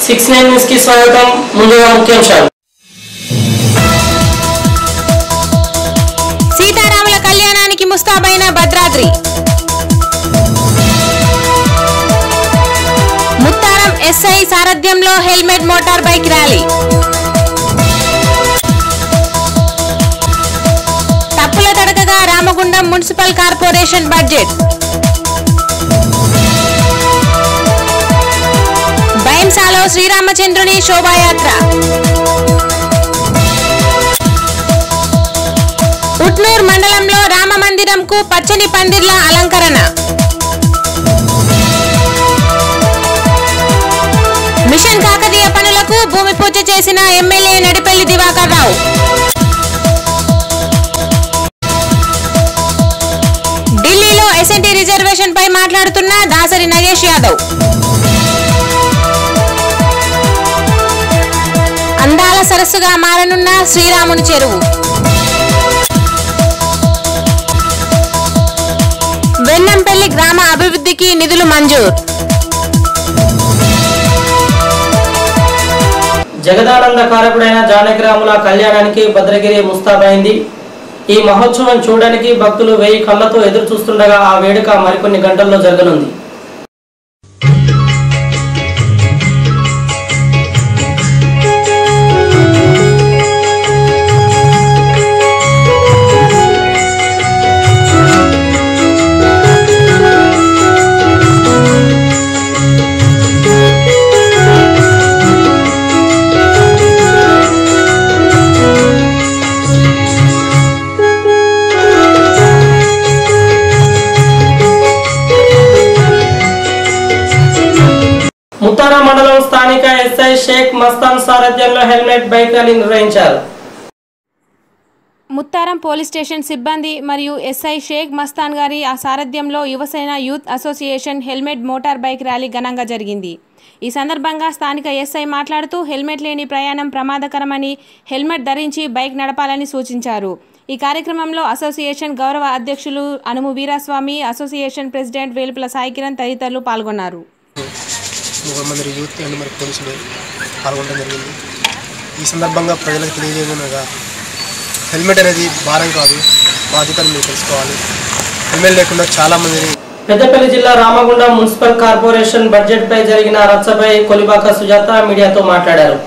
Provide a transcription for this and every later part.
six nine news కి స్వాగతం ముందుగా ముఖ్యాంశాలు సీతారాముల కళ్యాణానికి ముస్తాబైన భద్రాద్రి ముత్తారం ఎస్ఐ సారథ్యంలో హెల్మెట్ మోటార్ బైక్ ర్యాలీ తప్పుల తడకగా రామగుండం మున్సిపల్ కార్పొరేషన్ బడ్జెట్ భయంసాలో శ్రీరామచంద్రుని శోభాయాత్ర ఉట్నూర్ మండలంలో రామ మందిరంకు పచ్చని పందిర్ల అలంకరణ మిషన్ కాకతీయ పనులకు భూమి పూజ చేసిన ఎమ్మెల్యే నడిపల్లి దివాకర్ రావు ఢిల్లీలో ఎస్ఎన్టీ రిజర్వేషన్ పై మాట్లాడుతున్న దాసరి నగేష్ యాదవ్ అందాల సరస్సుగా మారనున్న శ్రీరాముని చెరువు వెన్నంపల్లి గ్రామ అభివృద్ధికి నిధులు మంజూరు జగదానంద కారకుడైన జానకిరాముల కళ్యాణానికి భద్రగిరి ముస్తాబైంది ఈ మహోత్సవం చూడడానికి భక్తులు వెయ్యి కళ్ళతో ఎదురు చూస్తుండగా ఆ వేడుక మరికొన్ని గంటల్లో జరగనుంది ముత్తారా మండలం స్థానిక ఎస్ఐ షేక్ మస్తాన్ సారథ్యంలో హెల్మెట్ బైక్ ర్యాలీ నిర్వహించారు ముత్తారం పోలీస్ స్టేషన్ సిబ్బంది మరియు ఎస్ఐ షేక్ మస్తాన్ గారి ఆ సారథ్యంలో Yuvasena youth association helmet motor bike rally ఘనంగా జరిగింది ఈ సందర్భంగా స్థానిక ఎస్ఐ మాట్లాడుతూ హెల్మెట్ లేని ప్రయాణం ప్రమాదకరమని హెల్మెట్ ధరించి బైక్ నడపాలని సూచించారు ఈ కార్యక్రమంలో అసోసియేషన్ గౌరవ అధ్యక్షులు అనుము వీరాస్వామి అసోసియేషన్ ప్రెసిడెంట్ వేలుపుల సాయికిరణ్ తదితరులు పాల్గొన్నారు ముగ్గురు మంది యూత్ అండ్ మరి పోలీసులు పాల్గొనడం జరిగింది ఈ సందర్భంగా ప్రజలకు తెలియజేయమనగా హెల్మెట్ అనేది భారం కాదు బాధ్యతను మీరు తెలుసుకోవాలి హెల్మెట్ లేకుండా చాలామందిని పెద్దపల్లి జిల్లా రామగుండం మున్సిపల్ కార్పొరేషన్ బడ్జెట్ పై జరిగిన రచ్చపై కొలిబాక సుజాత మీడియాతో మాట్లాడారు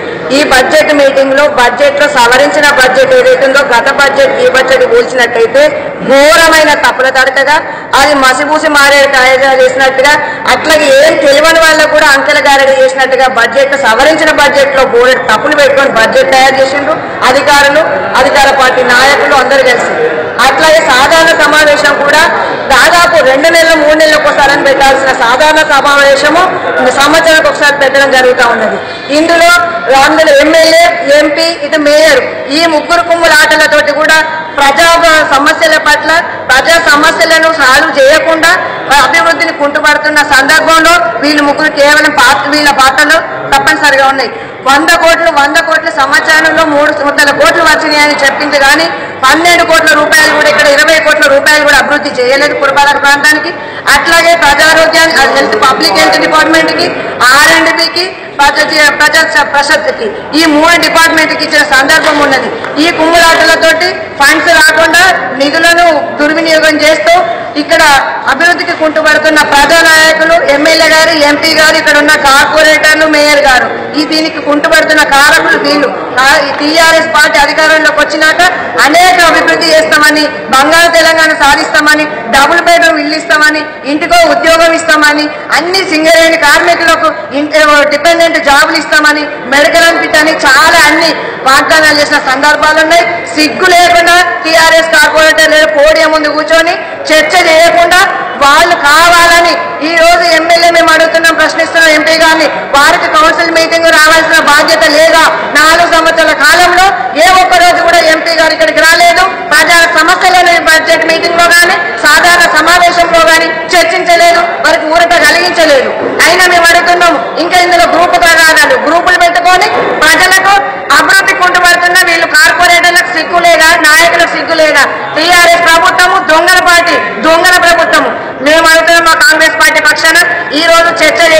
ఈ బడ్జెట్ మీటింగ్ లో బడ్జెట్ లో సవరించిన బడ్జెట్ ఏదైతుందో గత బడ్జెట్ ఈ బడ్జెట్ పోల్చినట్టయితే ఘోరమైన తప్పుల తడకగా అది మసిబూసి మారేడు కాయగా చేసినట్టుగా అట్లాగే ఏం తెలియని వాళ్ళకు కూడా అంకెల గారెడి చేసినట్టుగా బడ్జెట్ సవరించిన బడ్జెట్ లో బోర్డు తప్పులు పెట్టుకొని బడ్జెట్ తయారు చేసిండ్రు అధికారులు అధికార పార్టీ నాయకులు అందరూ కలిసి అట్లాగే సాధారణ సమావేశం కూడా దాదాపు రెండు నెలలు మూడు నెలలకు ఒకసారి పెట్టాల్సిన సాధారణ సమావేశము ఇంకా సంవత్సరానికి ఒకసారి పెట్టడం జరుగుతూ ఉన్నది ఇందులో అందులో ఎమ్మెల్యే ఎంపీ ఇటు మేయర్ ఈ ముగ్గురు కుమ్ముల ఆటలతోటి కూడా ప్రజా సమస్యల పట్ల ప్రజా సమస్యలను సాల్వ్ చేయకుండా అభివృద్ధిని కుంటుపడుతున్న సందర్భంలో వీళ్ళు ముగ్గురు కేవలం పాత్ర వీళ్ళ పాత్రలు తప్పనిసరిగా ఉన్నాయి వంద కోట్లు వంద కోట్ల సంవత్సరంలో మూడు వందల కోట్లు వచ్చినాయని చెప్పింది కానీ పన్నెండు కోట్ల రూపాయలు కూడా ఇక్కడ ఇరవై కోట్ల రూపాయలు కూడా అభివృద్ధి చేయలేదు పురపాలక ప్రాంతానికి అట్లాగే ప్రజారోగ్యాన్ని హెల్త్ పబ్లిక్ హెల్త్ డిపార్ట్మెంట్ కి ఆర్ అండ్ బికి ప్రజా ప్రశస్తికి ఈ మూడు డిపార్ట్మెంట్ కి ఇచ్చిన సందర్భం ఉన్నది ఈ కుమ్ములాటలతోటి ఫండ్స్ రాకుండా నిధులను దుర్వినియోగం చేస్తూ ఇక్కడ అభివృద్ధికి కుంటుపడుతున్న ప్రజా నాయకులు ఎమ్మెల్యే గారు ఎంపీ గారు ఇక్కడ ఉన్న కార్పొరేటర్లు మేయర్ గారు ఈ దీనికి కుంటుపడుతున్న కారకులు వీళ్ళు టీఆర్ఎస్ పార్టీ అధికారంలోకి వచ్చినాక అనేక అభివృద్ధి చేస్తామని బంగారు తెలంగాణ సాధిస్తామని డబుల్ బెడ్రూమ్ ఇల్లు ఇస్తామని ఇంటికో ఉద్యోగం ఇస్తామని అన్ని సింగరేణి కార్మికులకు డిపెండెంట్ జాబులు ఇస్తామని మెడికల్ అన్ఫిట్ అని చాలా అన్ని వాగ్దానాలు చేసిన సందర్భాలు ఉన్నాయి సిగ్గు లేకుండా టీఆర్ఎస్ కార్పొరేటర్ లేదా పోడియం ముందు కూర్చొని చర్చ చేయకుండా వాళ్ళు కావాలని ఈ రోజు ఎమ్మెల్యే మేము అడుగుతున్నాం ప్రశ్నిస్తున్నాం ఎంపీ గారిని వారికి కౌన్సిల్ మీటింగ్ రావాల్సిన బాధ్యత లేదా నాలుగు సంవత్సరాల కాలంలో ఏ ఒక్క రోజు కూడా ఎంపీ గారు ఇక్కడికి రాలేదు ప్రజా సమస్యలను బడ్జెట్ మీటింగ్ లో కానీ సాధారణ సమావేశంలో కానీ చర్చించలేదు వారికి ఊరట కలిగించలేదు అయినా మేము అడుగుతున్నాము ఇంకా ఇందులో గ్రూపు ప్రకారాలు గ్రూపులు పెట్టుకొని ప్రజలకు అభివృద్ధి కుంటుపడుతున్న వీళ్ళు కార్పొరేటర్లకు సిగ్గు లేదా నాయకులకు సిగ్గు లేదా టీఆర్ఎస్ ప్రభుత్వము దొంగల పార్టీ దొంగల ప్రభుత్వము మేము అడుగుతున్నాం మా కాంగ్రెస్ పార్టీ పక్షాన ఈ రోజు చర్చ చేయాలి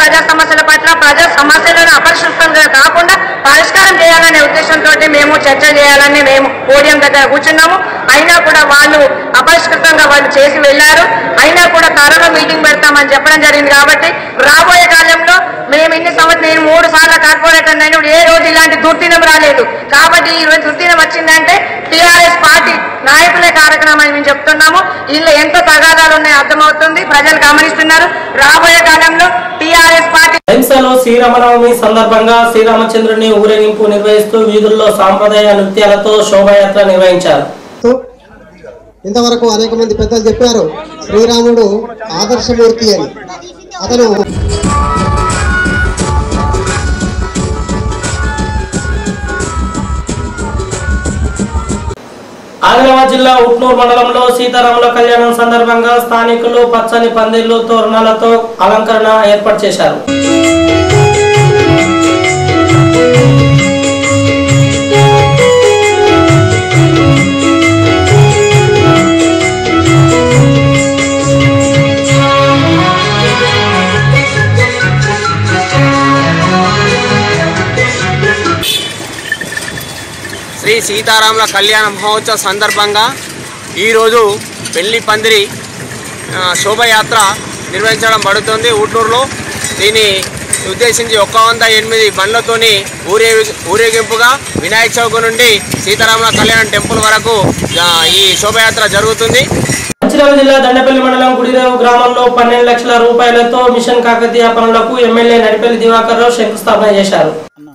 ప్రజా సమస్యల పట్ల ప్రజా సమస్యలను అపరిశుభ్రంగా కాకుండా పరిష్కారం చేయాలనే ఉద్దేశంతో మేము చర్చ చేయాలని మేము పోడియం దగ్గర కూర్చున్నాము అయినా కూడా వాళ్ళు అపరిష్కృతంగా వాళ్ళు చేసి వెళ్ళారు అయినా కూడా త్వరలో మీటింగ్ పెడతామని చెప్పడం జరిగింది కాబట్టి రాబోయే కాలంలో మేము ఇన్ని సంవత్సరం నేను మూడు సార్లు కార్పొరేటర్ అయినప్పుడు ఏ రోజు ఇలాంటి దుర్దినం రాలేదు కాబట్టి ఈ రోజు దుర్దినం వచ్చిందంటే టీఆర్ఎస్ పార్టీ నాయకులే కార్యక్రమం అని మేము చెప్తున్నాము ఇందులో ఎంత తగాదాలు ఉన్నాయో అర్థమవుతుంది ప్రజలు గమనిస్తున్నారు రాబోయే కాలంలో టీఆర్ఎస్ పార్టీ అహింసలో శ్రీరామనవమి సందర్భంగా శ్రీరామచంద్రుని ఊరేగింపు నిర్వహిస్తూ వీధుల్లో సాంప్రదాయ నృత్యాలతో శోభాయాత్ర నిర్వహించారు తో ఇంతవరకు అనేక మంది పెద్దలు చెప్పారు శ్రీరాముడు ఆదర్శమూర్తి అని అతను ఆదిలాబాద్ జిల్లా ఉట్నూరు మండలంలో సీతారాముల కళ్యాణం సందర్భంగా స్థానికులు పచ్చని పందిళ్లు తోరణాలతో అలంకరణ ఏర్పాటు చేశారు శ్రీ సీతారాముల కళ్యాణ మహోత్సవ సందర్భంగా ఈరోజు పెళ్లి పందిరి ఆ, శోభయాత్ర నిర్వహించడం పడుతుంది ఊటూరులో దీన్ని ఉద్దేశించి ఒక్క వంద ఎనిమిది బండ్లతోని ఊరే ఊరేగింపుగా వినాయక చౌక నుండి సీతారాముల కళ్యాణం టెంపుల్ వరకు ఆ, ఈ శోభయాత్ర జరుగుతుంది మంచిర్యాల జిల్లా దండపల్లి మండలం గుడిరేవు గ్రామంలో పన్నెండు లక్షల రూపాయలతో మిషన్ కాకతీయ పనులకు ఎమ్మెల్యే నడిపల్లి దివాకర్ రావు శంకుస్థాపన చేశారు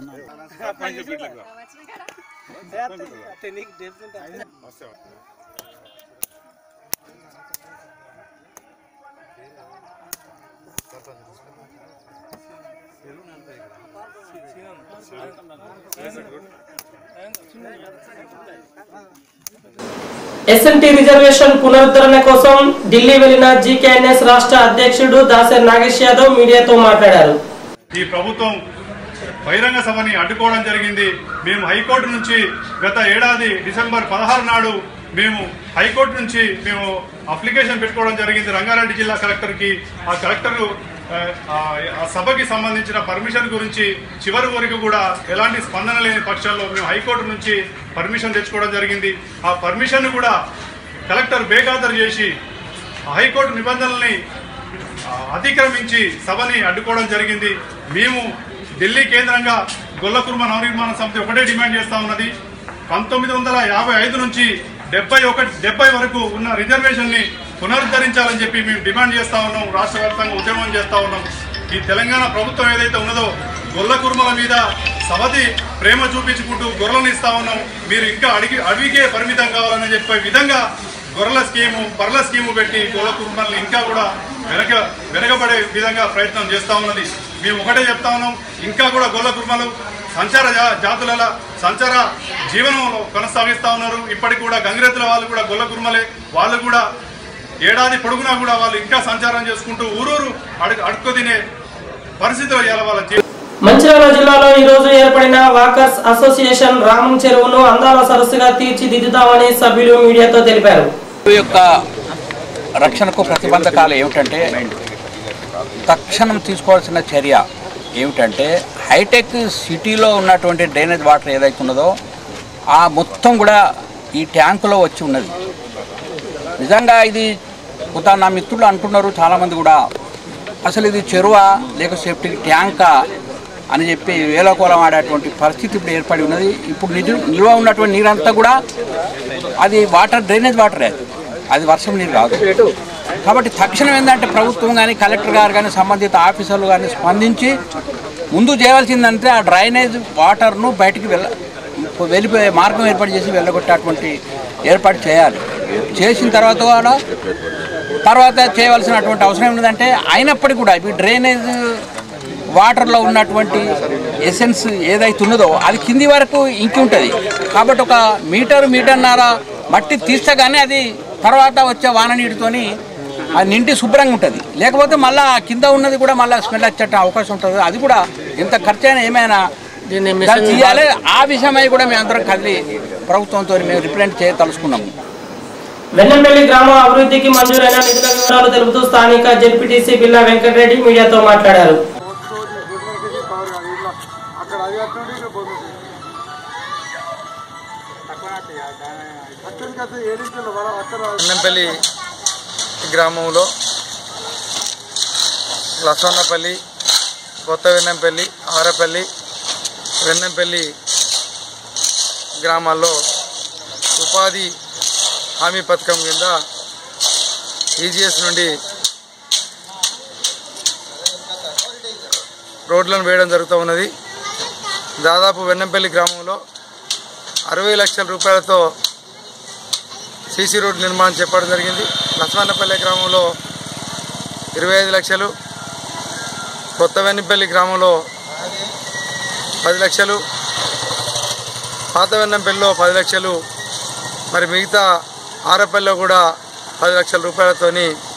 ఎస్ఎన్టీ రిజర్వేషన్ పునరుద్ధరణ కోసం ఢిల్లీ వెళ్లిన జీకేఎన్ఎస్ రాష్ట్ర అధ్యక్షుడు దాసరి నాగేష్ యాదవ్ మీడియాతో మాట్లాడారు ఈ ప్రభుత్వం బహిరంగ సభని అడ్డుకోవడం జరిగింది మేము హైకోర్టు నుంచి గత ఏడాది డిసెంబర్ పదహారు నాడు మేము హైకోర్టు నుంచి మేము అప్లికేషన్ పెట్టుకోవడం జరిగింది రంగారెడ్డి జిల్లా కలెక్టర్కి ఆ కలెక్టర్ ఆ, ఆ, ఆ సభకి సంబంధించిన పర్మిషన్ గురించి చివరి వరకు కూడా ఎలాంటి స్పందన లేని పక్షాల్లో మేము హైకోర్టు నుంచి పర్మిషన్ తెచ్చుకోవడం జరిగింది ఆ పర్మిషన్ కూడా కలెక్టర్ బేఖాతరు చేసి ఆ హైకోర్టు నిబంధనల్ని ఆ, అతిక్రమించి సభని అడ్డుకోవడం జరిగింది మేము ఢిల్లీ కేంద్రంగా గొల్లకుర్మ నవనిర్మాణ సమితి ఒకటే డిమాండ్ చేస్తా ఉన్నది పంతొమ్మిది వందల యాభై ఐదు నుంచి డెబ్బై ఒకటి డెబ్బై వరకు ఉన్న రిజర్వేషన్ ని పునరుద్ధరించాలని చెప్పి మేము డిమాండ్ చేస్తా ఉన్నాం రాష్ట్ర వ్యాప్తంగా ఉద్యమం చేస్తా ఉన్నాం ఈ తెలంగాణ ప్రభుత్వం ఏదైతే ఉన్నదో గొల్ల కుర్మల మీద సవతి ప్రేమ చూపించుకుంటూ గొర్రెలను ఇస్తా ఉన్నాం మీరు ఇంకా అడిగి అడిగే పరిమితం కావాలని చెప్పే విధంగా గొర్రెల స్కీము బర్రెల స్కీము పెట్టి గొర్రెల కుటుంబాలను ఇంకా కూడా వెనక వెనకబడే విధంగా ప్రయత్నం చేస్తా ఉన్నది మేము ఒకటే చెప్తా ఉన్నాం ఇంకా కూడా గొర్రెల కుటుంబాలు సంచార జా- జాతుల సంచార జీవనంలో కొనసాగిస్తా ఉన్నారు ఇప్పటికి కూడా గంగిరెద్దుల వాళ్ళు కూడా గొల్ల కుర్మలే వాళ్ళు కూడా ఏడాది పొడుగునా కూడా వాళ్ళు ఇంకా సంచారం చేసుకుంటూ ఊరూరు అడుగు అడుక్కు తినే పరిస్థితిలో ఇవాళ వాళ్ళ జీవనం మంచిర్యాల జిల్లాలో ఈ రోజు ఏర్పడిన వాకర్స్ అసోసియేషన్ రామం చెరువును అందాల సరస్సుగా తీర్చిదిద్దుతామని సభ్యులు మీడియాతో తెలిపారు యొక్క రక్షణకు ప్రతిబంధకాలు ఏమిటంటే తక్షణం తీసుకోవాల్సిన చర్య ఏమిటంటే హైటెక్ సిటీలో ఉన్నటువంటి డ్రైనేజ్ వాటర్ ఏదైతే ఉన్నదో ఆ మొత్తం కూడా ఈ ట్యాంకులో వచ్చి ఉన్నది నిజంగా ఇది కొంత నా మిత్రులు అంటున్నారు చాలామంది కూడా అసలు ఇది చెరువ లేక సెప్టిక్ ట్యాంకా అని చెప్పి వేలకోలం ఆడేటువంటి పరిస్థితి ఇప్పుడు ఏర్పడి ఉన్నది ఇప్పుడు నిజ నిల్వ ఉన్నటువంటి నీరంతా కూడా అది వాటర్ డ్రైనేజ్ వాటరే అది అది వర్షం నీరు కాదు కాబట్టి తక్షణం ఏంటంటే ప్రభుత్వం కానీ కలెక్టర్ గారు కానీ సంబంధిత ఆఫీసర్లు కానీ స్పందించి ముందు చేయవలసిందంటే ఆ డ్రైనేజ్ వాటర్ను బయటికి వెళ్ళ వెళ్ళిపోయే మార్గం ఏర్పాటు చేసి వెళ్ళగొట్టేటువంటి ఏర్పాటు చేయాలి చేసిన తర్వాత కూడా తర్వాత చేయవలసినటువంటి అవసరం ఏమిటంటే అయినప్పటికీ కూడా ఇవి డ్రైనేజ్ వాటర్లో ఉన్నటువంటి ఎసెన్స్ ఏదైతే ఉన్నదో అది కింది వరకు ఇంకి ఉంటుంది కాబట్టి ఒక మీటర్ మీటర్న్నర మట్టి తీస్తే కానీ అది తర్వాత వచ్చే వాన నీటితోని అది నిండి శుభ్రంగా ఉంటుంది లేకపోతే మళ్ళీ కింద ఉన్నది కూడా మళ్ళీ స్మెల్ వచ్చే అవకాశం ఉంటుంది అది కూడా ఎంత ఖర్చు అయినా ఏమైనా దాన్ని తీయాలి ఆ విషయమై కూడా మేమందరం కదిలి ప్రభుత్వంతో మేము రిప్రజెంట్ చేయ తలుసుకున్నాము వెన్నంపల్లి గ్రామ అభివృద్ధికి మంజూరైన నిధుల వివరాలు తెలుపుతూ స్థానిక జెడ్పీటీసీ బిల్లా వెంకటరెడ్డి మీడియాతో మాట్లాడారు అన్నంపల్లి గ్రామంలో లసన్నపల్లి కొత్త వెన్నంపల్లి ఆరపల్లి వెన్నంపల్లి గ్రామాల్లో ఉపాధి హామీ పథకం కింద ఈజీఎస్ నుండి రోడ్లను వేయడం జరుగుతూ ఉన్నది దాదాపు వెన్నంపల్లి గ్రామంలో అరవై లక్షల రూపాయలతో సీసీ రోడ్డు నిర్మాణం చెప్పడం జరిగింది లక్ష్మణపల్లి గ్రామంలో ఇరవై ఐదు లక్షలు కొత్త వెన్నంపల్లి గ్రామంలో పది లక్షలు పాత వెన్నంపల్లిలో పది లక్షలు మరి మిగతా ఆరపల్లిలో కూడా పది లక్షల రూపాయలతోని